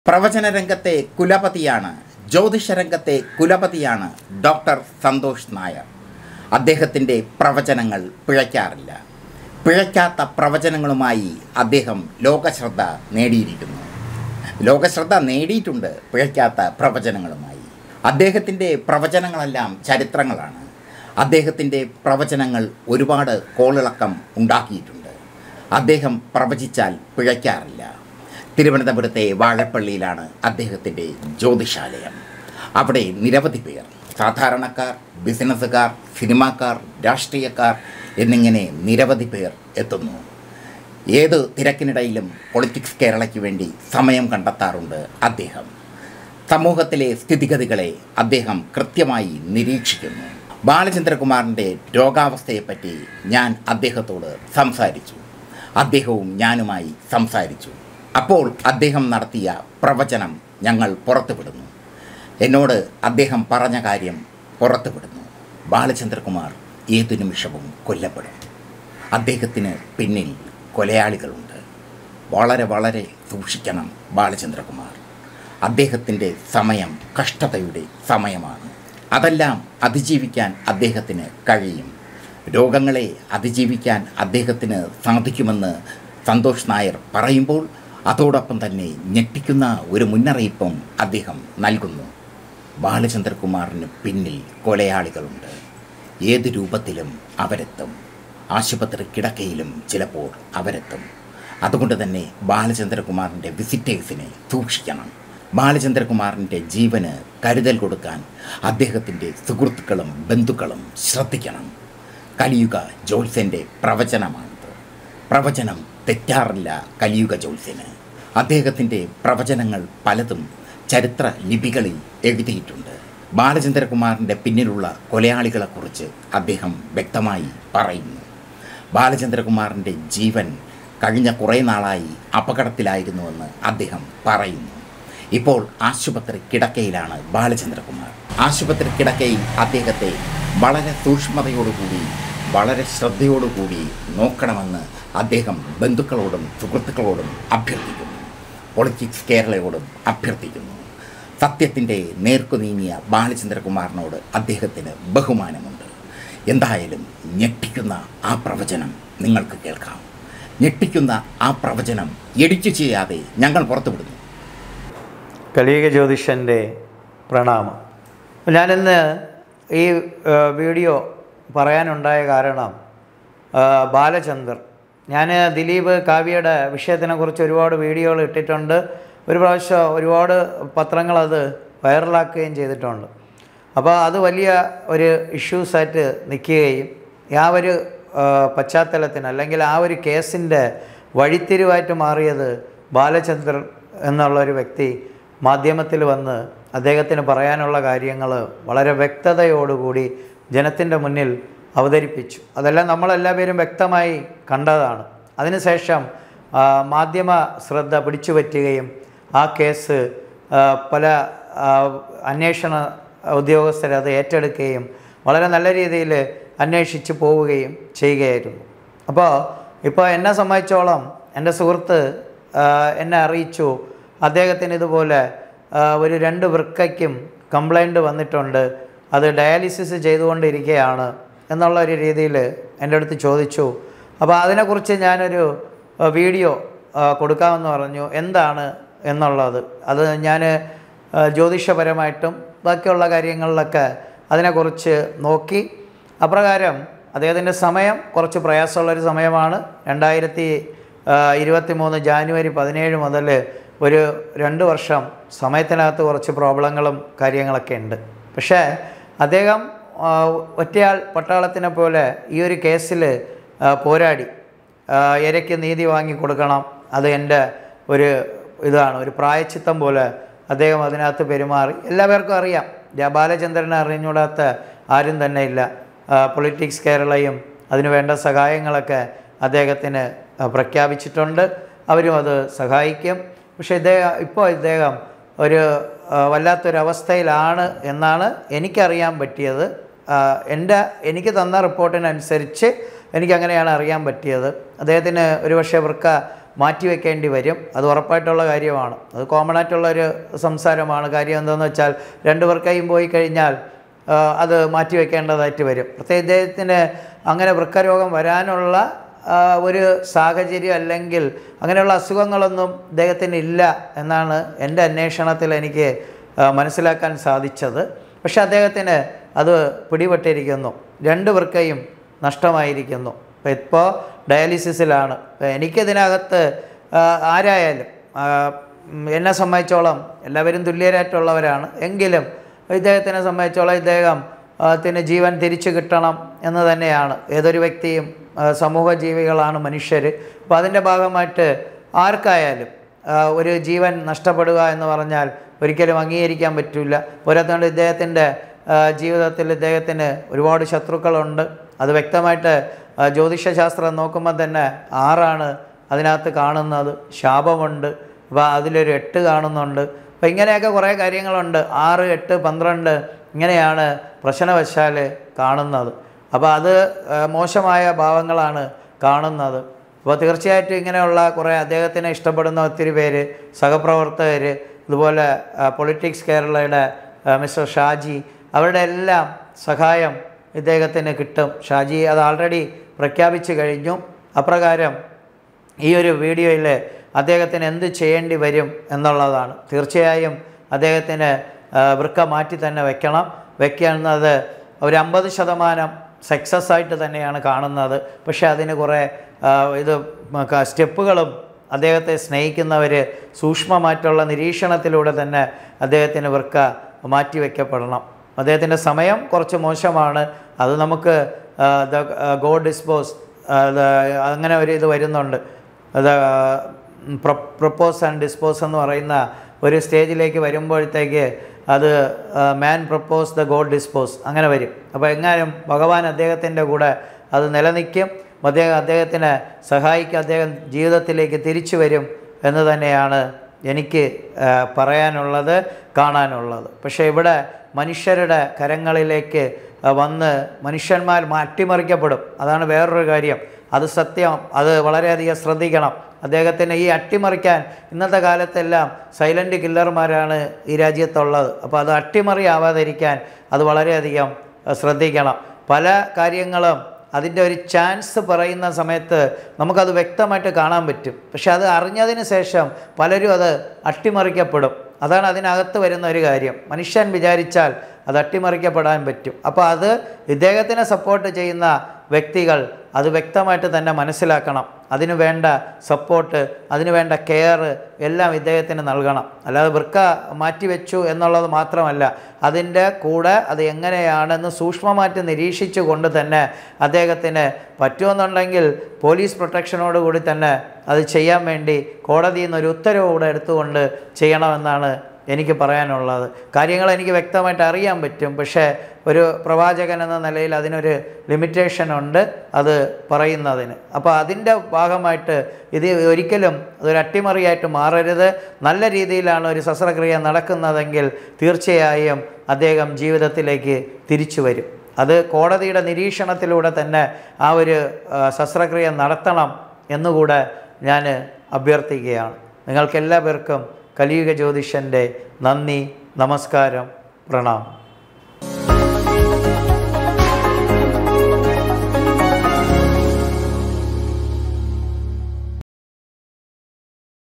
പ്രവചന രംഗത്തെ കുലപതിയാണ് ജ്യോതിഷ രംഗത്തെ കുലപതിയാണ് ഡോക്ടർ സന്തോഷ് നായർ അദ്ദേഹത്തിൻ്റെ പ്രവചനങ്ങൾ പിഴയ്ക്കാറില്ല പിഴയ്ക്കാത്ത പ്രവചനങ്ങളുമായി അദ്ദേഹം ലോകശ്രദ്ധ നേടിയിരിക്കുന്നു ലോകശ്രദ്ധ നേടിയിട്ടുണ്ട് പിഴയ്ക്കാത്ത പ്രവചനങ്ങളുമായി അദ്ദേഹത്തിൻ്റെ പ്രവചനങ്ങളെല്ലാം ചരിത്രങ്ങളാണ് അദ്ദേഹത്തിൻ്റെ പ്രവചനങ്ങൾ ഒരുപാട് കോളിളക്കം ഉണ്ടാക്കിയിട്ടുണ്ട് അദ്ദേഹം പ്രവചിച്ചാൽ പിഴയ്ക്കാറില്ല തിരുവനന്തപുരത്തെ വാഴപ്പള്ളിയിലാണ് അദ്ദേഹത്തിൻ്റെ ജ്യോതിഷാലയം അവിടെ നിരവധി പേർ സാധാരണക്കാർ ബിസിനസ്സുകാർ സിനിമാക്കാർ രാഷ്ട്രീയക്കാർ എന്നിങ്ങനെ നിരവധി പേർ എത്തുന്നു ഏത് തിരക്കിനിടയിലും പൊളിറ്റിക്സ് കേരളയ്ക്ക് വേണ്ടി സമയം കണ്ടെത്താറുണ്ട് അദ്ദേഹം സമൂഹത്തിലെ സ്ഥിതിഗതികളെ അദ്ദേഹം കൃത്യമായി നിരീക്ഷിക്കുന്നു ബാലചന്ദ്രകുമാറിൻ്റെ രോഗാവസ്ഥയെപ്പറ്റി ഞാൻ അദ്ദേഹത്തോട് സംസാരിച്ചു അദ്ദേഹവും ഞാനുമായി സംസാരിച്ചു അപ്പോൾ അദ്ദേഹം നടത്തിയ പ്രവചനം ഞങ്ങൾ പുറത്തുവിടുന്നു എന്നോട് അദ്ദേഹം പറഞ്ഞ കാര്യം പുറത്തുവിടുന്നു ബാലചന്ദ്രകുമാർ ഏതു നിമിഷവും കൊല്ലപ്പെടും അദ്ദേഹത്തിന് പിന്നിൽ കൊലയാളികളുണ്ട് വളരെ വളരെ സൂക്ഷിക്കണം ബാലചന്ദ്രകുമാർ അദ്ദേഹത്തിൻ്റെ സമയം കഷ്ടതയുടെ സമയമാണ് അതെല്ലാം അതിജീവിക്കാൻ അദ്ദേഹത്തിന് കഴിയും രോഗങ്ങളെ അതിജീവിക്കാൻ അദ്ദേഹത്തിന് സാധിക്കുമെന്ന് സന്തോഷ് നായർ പറയുമ്പോൾ അതോടൊപ്പം തന്നെ ഞെട്ടിക്കുന്ന ഒരു മുന്നറിയിപ്പും അദ്ദേഹം നൽകുന്നു ബാലചന്ദ്രകുമാറിന് പിന്നിൽ കൊലയാളികളുണ്ട് ഏത് രൂപത്തിലും അവരെത്തും ആശുപത്രി കിടക്കയിലും ചിലപ്പോൾ അവരെത്തും അതുകൊണ്ട് തന്നെ ബാലചന്ദ്രകുമാറിൻ്റെ വിസിറ്റേഴ്സിനെ സൂക്ഷിക്കണം ബാലചന്ദ്രകുമാറിൻ്റെ ജീവന് കരുതൽ കൊടുക്കാൻ അദ്ദേഹത്തിൻ്റെ സുഹൃത്തുക്കളും ബന്ധുക്കളും ശ്രദ്ധിക്കണം കലിയുഗ ജോത്സ്യൻ്റെ പ്രവചനമാണിത് പ്രവചനം തെറ്റാറില്ല കലിയുഗ ജോത്സ്യന് അദ്ദേഹത്തിൻ്റെ പ്രവചനങ്ങൾ പലതും ചരിത്ര ലിപികളിൽ എഴുതിയിട്ടുണ്ട് ബാലചന്ദ്രകുമാറിൻ്റെ പിന്നിലുള്ള കൊലയാളികളെക്കുറിച്ച് അദ്ദേഹം വ്യക്തമായി പറയുന്നു ബാലചന്ദ്രകുമാറിൻ്റെ ജീവൻ കഴിഞ്ഞ കുറേ നാളായി അപകടത്തിലായിരുന്നുവെന്ന് അദ്ദേഹം പറയുന്നു ഇപ്പോൾ ആശുപത്രി കിടക്കയിലാണ് ബാലചന്ദ്രകുമാർ ആശുപത്രി കിടക്കയിൽ അദ്ദേഹത്തെ വളരെ സൂക്ഷ്മതയോടുകൂടി വളരെ ശ്രദ്ധയോടുകൂടി നോക്കണമെന്ന് അദ്ദേഹം ബന്ധുക്കളോടും സുഹൃത്തുക്കളോടും അഭ്യർത്ഥിക്കുന്നു പൊളിറ്റിക്സ് കേരളയോടും അഭ്യർത്ഥിക്കുന്നു സത്യത്തിൻ്റെ നേർക്കുനീങ്ങിയ ബാലചന്ദ്രകുമാറിനോട് അദ്ദേഹത്തിന് ബഹുമാനമുണ്ട് എന്തായാലും ഞെട്ടിക്കുന്ന ആ പ്രവചനം നിങ്ങൾക്ക് കേൾക്കാം ഞെട്ടിക്കുന്ന ആ പ്രവചനം എഡിറ്റ് ചെയ്യാതെ ഞങ്ങൾ പുറത്തുവിടുന്നു കലിയുഗ ജ്യോതിഷൻ്റെ പ്രണാമം ഞാനിന്ന് ഈ ആ, വീഡിയോ പറയാനുണ്ടായ കാരണം ആ, ബാലചന്ദർ ഞാൻ ദിലീപ് കാവ്യയുടെ വിഷയത്തിനെക്കുറിച്ച് ഒരുപാട് വീഡിയോകൾ ഇട്ടിട്ടുണ്ട് ഒരു പ്രാവശ്യം ഒരുപാട് പത്രങ്ങളത് വൈറലാക്കുകയും ചെയ്തിട്ടുണ്ട് അപ്പോൾ അത് വലിയ ഒരു ഇഷ്യൂസായിട്ട് നിൽക്കുകയും ആ ഒരു ആ, പശ്ചാത്തലത്തിന് അല്ലെങ്കിൽ ആ ഒരു കേസിൻ്റെ വഴിത്തിരിവായിട്ട് മാറിയത് ബാലചന്ദ്രൻ എന്നുള്ള ഒരു വ്യക്തി മാധ്യമത്തിൽ വന്ന് അദ്ദേഹത്തിന് പറയാനുള്ള കാര്യങ്ങൾ വളരെ വ്യക്തതയോടുകൂടി ജനത്തിൻ്റെ മുന്നിൽ അവതരിപ്പിച്ചു അതെല്ലാം നമ്മളെല്ലാവരും വ്യക്തമായി കണ്ടതാണ് അതിനുശേഷം ആ, മാധ്യമ ശ്രദ്ധ പിടിച്ചു പറ്റുകയും ആ കേസ് ആ, പല ആ, അന്വേഷണ ഉദ്യോഗസ്ഥർ അത് ഏറ്റെടുക്കുകയും വളരെ നല്ല രീതിയിൽ അന്വേഷിച്ച് പോവുകയും ചെയ്യുകയായിരുന്നു അപ്പോൾ ഇപ്പോൾ എന്നെ സംബന്ധിച്ചോളം എൻ്റെ സുഹൃത്ത് ആ, എന്നെ അറിയിച്ചു അദ്ദേഹത്തിന് ഇതുപോലെ ആ, ഒരു രണ്ട് വൃക്കയ്ക്കും കംപ്ലൈൻറ്റ് വന്നിട്ടുണ്ട് അത് ഡയാലിസിസ് ചെയ്തുകൊണ്ടിരിക്കുകയാണ് എന്നുള്ള ഒരു രീതിയിൽ എൻ്റെ അടുത്ത് ചോദിച്ചു അപ്പോൾ അതിനെക്കുറിച്ച് ഞാനൊരു ആ, വീഡിയോ ആ, കൊടുക്കാമെന്ന് പറഞ്ഞു എന്താണ് എന്നുള്ളത് അത് ഞാൻ ആ, ജ്യോതിഷപരമായിട്ടും ബാക്കിയുള്ള കാര്യങ്ങളിലൊക്കെ അതിനെക്കുറിച്ച് നോക്കി അപ്രകാരം അദ്ദേഹത്തിൻ്റെ സമയം കുറച്ച് പ്രയാസമുള്ളൊരു സമയമാണ് രണ്ടായിരത്തി ഇരുപത്തി മൂന്ന് ജാനുവരി പതിനേഴ് മുതൽ ഒരു രണ്ട് വർഷം സമയത്തിനകത്ത് കുറച്ച് പ്രോബ്ലങ്ങളും കാര്യങ്ങളൊക്കെ ഉണ്ട് പക്ഷേ അദ്ദേഹം ആ, ഒറ്റയാൾ പട്ടാളത്തിനെ പോലെ ഈ ഒരു കേസിൽ പോരാടി ആ, ഇരയ്ക്ക് നീതി വാങ്ങി കൊടുക്കണം അത് എൻ്റെ ഒരു ഇതാണ് ഒരു പ്രായച്ചിത്തം പോലെ അദ്ദേഹം അതിനകത്ത് പെരുമാറി എല്ലാവർക്കും അറിയാം ജ- ബാലചന്ദ്രനെ അറിഞ്ഞൂടാത്ത ആരും തന്നെ ഇല്ല പൊളിറ്റിക്സ് കേരളയും അതിനു വേണ്ട സഹായങ്ങളൊക്കെ അദ്ദേഹത്തിന് ആ, പ്രഖ്യാപിച്ചിട്ടുണ്ട് അവരും അത് സഹായിക്കും പക്ഷേ ഇദ്ദേഹം ഇപ്പോൾ ഇദ്ദേഹം ഒരു ആ, വല്ലാത്തൊരവസ്ഥയിലാണ് എന്നാണ് എനിക്കറിയാൻ പറ്റിയത് ആ, എൻ്റെ എനിക്ക് തന്ന റിപ്പോർട്ടിനനുസരിച്ച് എനിക്കങ്ങനെയാണ് അറിയാൻ പറ്റിയത് അദ്ദേഹത്തിന് ഒരുപക്ഷെ വൃക്ക മാറ്റിവെക്കേണ്ടി വരും അത് ഉറപ്പായിട്ടുള്ള കാര്യമാണ് അത് കോമൺ ആയിട്ടുള്ളൊരു സംസാരമാണ് കാര്യം എന്താണെന്ന് വെച്ചാൽ രണ്ട് പേർക്കായും പോയി കഴിഞ്ഞാൽ ആ, അത് മാറ്റിവെക്കേണ്ടതായിട്ട് വരും പ്രത്യേക ഇദ്ദേഹത്തിന് അങ്ങനെ വൃക്കരോഗം വരാനുള്ള ആ, ഒരു സാഹചര്യം അല്ലെങ്കിൽ അങ്ങനെയുള്ള അസുഖങ്ങളൊന്നും ഇദ്ദേഹത്തിന് ഇല്ല എന്നാണ് എൻ്റെ അന്വേഷണത്തിൽ എനിക്ക് ആ, മനസ്സിലാക്കാൻ സാധിച്ചത് പക്ഷെ അദ്ദേഹത്തിന് അത് പിടിപെട്ടിരിക്കുന്നു രണ്ട് വൃക്കയും നഷ്ടമായിരിക്കുന്നു അപ്പോൾ ഇപ്പോൾ ഡയാലിസിസിലാണ് അപ്പോൾ എനിക്കിതിനകത്ത് ആ, ആരായാലും ആ, ഉം, എന്നെ സംബന്ധിച്ചോളം എല്ലാവരും തുല്യരായിട്ടുള്ളവരാണ് എങ്കിലും ഇദ്ദേഹത്തിനെ സംബന്ധിച്ചോളം ഇദ്ദേഹം ആ, ത്തിന് ജീവൻ തിരിച്ചു കിട്ടണം എന്ന് തന്നെയാണ് ഏതൊരു വ്യക്തിയും ആ, സമൂഹ ജീവികളാണ് മനുഷ്യർ അപ്പോൾ അതിൻ്റെ ഭാഗമായിട്ട് ആർക്കായാലും ആ, ഒരു ജീവൻ നഷ്ടപ്പെടുക എന്ന് പറഞ്ഞാൽ ഒരിക്കലും അംഗീകരിക്കാൻ പറ്റില്ല പോരാത്തതുകൊണ്ട് ഇദ്ദേഹത്തിൻ്റെ ആ, ജീവിതത്തിൽ ഇദ്ദേഹത്തിന് ഒരുപാട് ശത്രുക്കളുണ്ട് അത് വ്യക്തമായിട്ട് ആ, ജ്യോതിഷശാസ്ത്രം നോക്കുമ്പോൾ തന്നെ ആറാണ് അതിനകത്ത് കാണുന്നത് ശാപമുണ്ട് അപ്പോൾ അതിലൊരു എട്ട് കാണുന്നുണ്ട് അപ്പോൾ ഇങ്ങനെയൊക്കെ കുറേ കാര്യങ്ങളുണ്ട് ആറ് എട്ട് പന്ത്രണ്ട് ഇങ്ങനെയാണ് പ്രശ്നവശാൽ കാണുന്നത് അപ്പോൾ അത് ആ, മോശമായ ഭാവങ്ങളാണ് കാണുന്നത് അപ്പോൾ തീർച്ചയായിട്ടും ഇങ്ങനെയുള്ള കുറേ അദ്ദേഹത്തിനെ ഇഷ്ടപ്പെടുന്ന ഒത്തിരി പേര് സഹപ്രവർത്തകർ ഇതുപോലെ പൊളിറ്റിക്സ് കേരളയുടെ ആ, മിസ്റ്റർ ഷാജി അവരുടെ എല്ലാം സഹായം ഇദ്ദേഹത്തിന് കിട്ടും ഷാജി അത് ആൾറെഡി പ്രഖ്യാപിച്ചു കഴിഞ്ഞു അപ്രകാരം ഈ ഒരു വീഡിയോയിൽ അദ്ദേഹത്തിന് എന്ത് ചെയ്യേണ്ടി വരും എന്നുള്ളതാണ് തീർച്ചയായും അദ്ദേഹത്തിന് ആ, വൃക്ക മാറ്റി തന്നെ വെക്കണം വെക്കുന്നത് ഒരു അമ്പത് ശതമാനം സക്സസ് ആയിട്ട് തന്നെയാണ് കാണുന്നത് പക്ഷേ അതിന് കുറേ ആ, ഇത് മ- സ്റ്റെപ്പുകളും അദ്ദേഹത്തെ സ്നേഹിക്കുന്നവർ സൂക്ഷ്മമായിട്ടുള്ള നിരീക്ഷണത്തിലൂടെ തന്നെ അദ്ദേഹത്തിന് വൃക്ക മാറ്റിവെക്കപ്പെടണം അദ്ദേഹത്തിൻ്റെ സമയം കുറച്ച് മോശമാണ് അത് നമുക്ക് ദ ഗോഡ് ഡിസ്പോസ് അങ്ങനെ ഒരു ഇത് വരുന്നുണ്ട് അത് പ്രപ്പോസ് ആൻഡ് ഡിസ്പോസ് എന്ന് പറയുന്ന ഒരു സ്റ്റേജിലേക്ക് വരുമ്പോഴത്തേക്ക് അത് man propose the god dispose അങ്ങനെ വരും അപ്പോൾ എങ്ങാനും ഭഗവാൻ അദ്ദേഹത്തിൻ്റെ കൂടെ അത് നിലനിൽക്കും അദ്ദേഹം അദ്ദേഹത്തിനെ സഹായിക്കും അദ്ദേഹം ജീവിതത്തിലേക്ക് തിരിച്ചു വരും എന്ന് തന്നെയാണ് എനിക്ക് ആ, പറയാനുള്ളത് കാണാനുള്ളത് പക്ഷേ ഇവിടെ മനുഷ്യരുടെ കരങ്ങളിലേക്ക് ആ, വന്ന് മനുഷ്യന്മാർ അട്ടിമറിക്കപ്പെടും അതാണ് വേറൊരു കാര്യം അത് സത്യം അത് വളരെയധികം ശ്രദ്ധിക്കണം അദ്ദേഹത്തിന് ഈ അട്ടിമറിക്കാൻ ഇന്നത്തെ കാലത്തെല്ലാം സൈലൻ്റ് കില്ലർമാരാണ് ഈ രാജ്യത്തുള്ളത് അപ്പോൾ അത് അട്ടിമറിയാവാതിരിക്കാൻ അത് വളരെയധികം ആ, ശ്രദ്ധിക്കണം പല കാര്യങ്ങളും അതിൻ്റെ ഒരു ചാൻസ് പറയുന്ന സമയത്ത് നമുക്കത് വ്യക്തമായിട്ട് കാണാൻ പറ്റും പക്ഷെ അത് അറിഞ്ഞതിന് ശേഷം പലരും അത് അട്ടിമറിക്കപ്പെടും അതാണ് അതിനകത്ത് വരുന്ന ഒരു കാര്യം മനുഷ്യൻ വിചാരിച്ചാൽ അത് അട്ടിമറിക്കപ്പെടാൻ പറ്റും അപ്പോൾ അത് ഇദ്ദേഹത്തിനെ സപ്പോർട്ട് ചെയ്യുന്ന വ്യക്തികൾ അത് വ്യക്തമായിട്ട് തന്നെ മനസ്സിലാക്കണം അതിനു വേണ്ട സപ്പോർട്ട് അതിനു വേണ്ട കെയർ എല്ലാം ഇദ്ദേഹത്തിന് നൽകണം അല്ലാതെ വൃക്ക മാറ്റിവെച്ചു എന്നുള്ളത് മാത്രമല്ല അതിൻ്റെ കൂടെ അത് എങ്ങനെയാണെന്ന് സൂക്ഷ്മമായിട്ട് നിരീക്ഷിച്ചു കൊണ്ട് തന്നെ അദ്ദേഹത്തിന് പറ്റുമെന്നുണ്ടെങ്കിൽ പോലീസ് പ്രൊട്ടക്ഷനോടുകൂടി തന്നെ അത് ചെയ്യാൻ വേണ്ടി കോടതിയിൽ നിന്ന് ഒരു ഉത്തരവ് കൂടെ എടുത്തുകൊണ്ട് ചെയ്യണമെന്നാണ് എനിക്ക് പറയാനുള്ളത് കാര്യങ്ങൾ എനിക്ക് വ്യക്തമായിട്ട് അറിയാൻ പറ്റും പക്ഷേ ഒരു പ്രവാചകൻ എന്ന നിലയിൽ അതിനൊരു ലിമിറ്റേഷൻ ഉണ്ട് അത് പറയുന്നതിന് അപ്പോൾ അതിൻ്റെ ഭാഗമായിട്ട് ഇത് ഒരിക്കലും അതൊരു അട്ടിമറിയായിട്ട് മാറരുത് നല്ല രീതിയിലാണ് ഒരു ശസ്ത്രക്രിയ നടക്കുന്നതെങ്കിൽ തീർച്ചയായും അദ്ദേഹം ജീവിതത്തിലേക്ക് തിരിച്ചു വരും അത് കോടതിയുടെ നിരീക്ഷണത്തിലൂടെ തന്നെ ആ ഒരു ആ, ശസ്ത്രക്രിയ നടത്തണം എന്നുകൂടെ ഞാൻ അഭ്യർത്ഥിക്കുകയാണ് നിങ്ങൾക്കെല്ലാവർക്കും കലിയുഗ ജ്യോതിഷൻ്റെ നന്ദി നമസ്കാരം പ്രണാമം